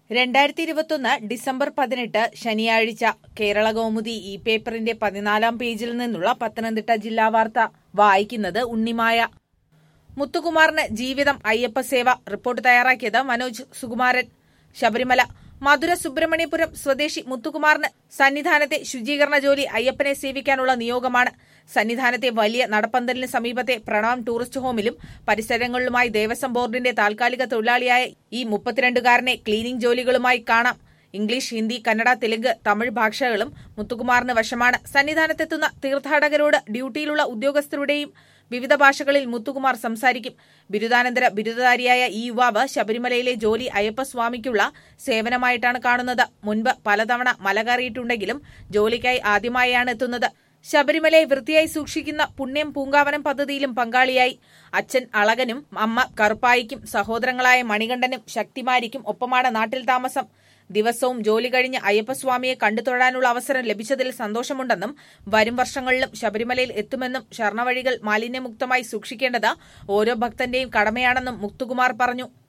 രണ്ടായിരത്തി ഇരുപത്തൊന്ന് ഡിസംബർ പതിനെട്ട് ശനിയാഴ്ച കേരള കൗമുദി ഈ പേപ്പറിന്റെ പതിനാലാം പേജിൽ നിന്നുള്ള പത്തനംതിട്ട ജില്ലാ വാർത്ത വായിക്കുന്നത് ഉണ്ണിമായ മുത്തുകുമാറിന് ജീവിതം അയ്യപ്പസേവ റിപ്പോർട്ട് തയ്യാറാക്കിയത് മനോജ് സുകുമാരൻ ശബരിമല മധുര സുബ്രഹ്മണ്യപുരം സ്വദേശി മുത്തുകുമാറിന് സന്നിധാനത്തെ ശുചീകരണ ജോലി അയ്യപ്പനെ സേവിക്കാനുള്ള നിയോഗമാണ് സന്നിധാനത്തെ വലിയ നടപ്പന്തലിന് സമീപത്തെ പ്രണവം ടൂറിസ്റ്റ് ഹോമിലും പരിസരങ്ങളിലുമായി ദേവസ്വം ബോർഡിന്റെ താൽക്കാലിക തൊഴിലാളിയായ ഈ മുപ്പത്തിരണ്ടുകാരനെ ക്ലീനിംഗ് ജോലികളുമായി കാണാം ഇംഗ്ലീഷ് ഹിന്ദി കന്നഡ തെലുങ്ക് തമിഴ് ഭാഷകളും മുത്തുകുമാറിന് വശമാണ് സന്നിധാനത്തെത്തുന്ന തീർത്ഥാടകരോട് ഡ്യൂട്ടിയിലുള്ള ഉദ്യോഗസ്ഥരുടെയും വിവിധ ഭാഷകളിൽ മുത്തുകുമാർ സംസാരിക്കും ബിരുദാനന്തര ബിരുദധാരിയായ ഈ യുവാവ് ശബരിമലയിലെ ജോലി അയ്യപ്പസ്വാമിക്കുള്ള സേവനമായിട്ടാണ് കാണുന്നത് മുൻപ് പലതവണ മല കയറിയിട്ടുണ്ടെങ്കിലും ജോലിക്കായി ആദ്യമായാണ് എത്തുന്നത് ശബരിമലയെ വൃത്തിയായി സൂക്ഷിക്കുന്ന പുണ്യം പൂങ്കാവനം പദ്ധതിയിലും പങ്കാളിയായി അച്ഛൻ അളകനും അമ്മ കറുപ്പായിക്കും സഹോദരങ്ങളായ മണികണ്ഠനും ശക്തിമാരിക്കും ഒപ്പമാണ് നാട്ടിൽ താമസം ദിവസവും ജോലി കഴിഞ്ഞ് അയ്യപ്പസ്വാമിയെ കണ്ടു തൊഴാനുള്ള അവസരം ലഭിച്ചതിൽ സന്തോഷമുണ്ടെന്നും വരും വർഷങ്ങളിലും ശബരിമലയിൽ എത്തുമെന്നും ശരണവഴികൾ മാലിന്യമുക്തമായി സൂക്ഷിക്കേണ്ടത് ഓരോ ഭക്തന്റെയും കടമയാണെന്നും മുക്തുകുമാർ പറഞ്ഞു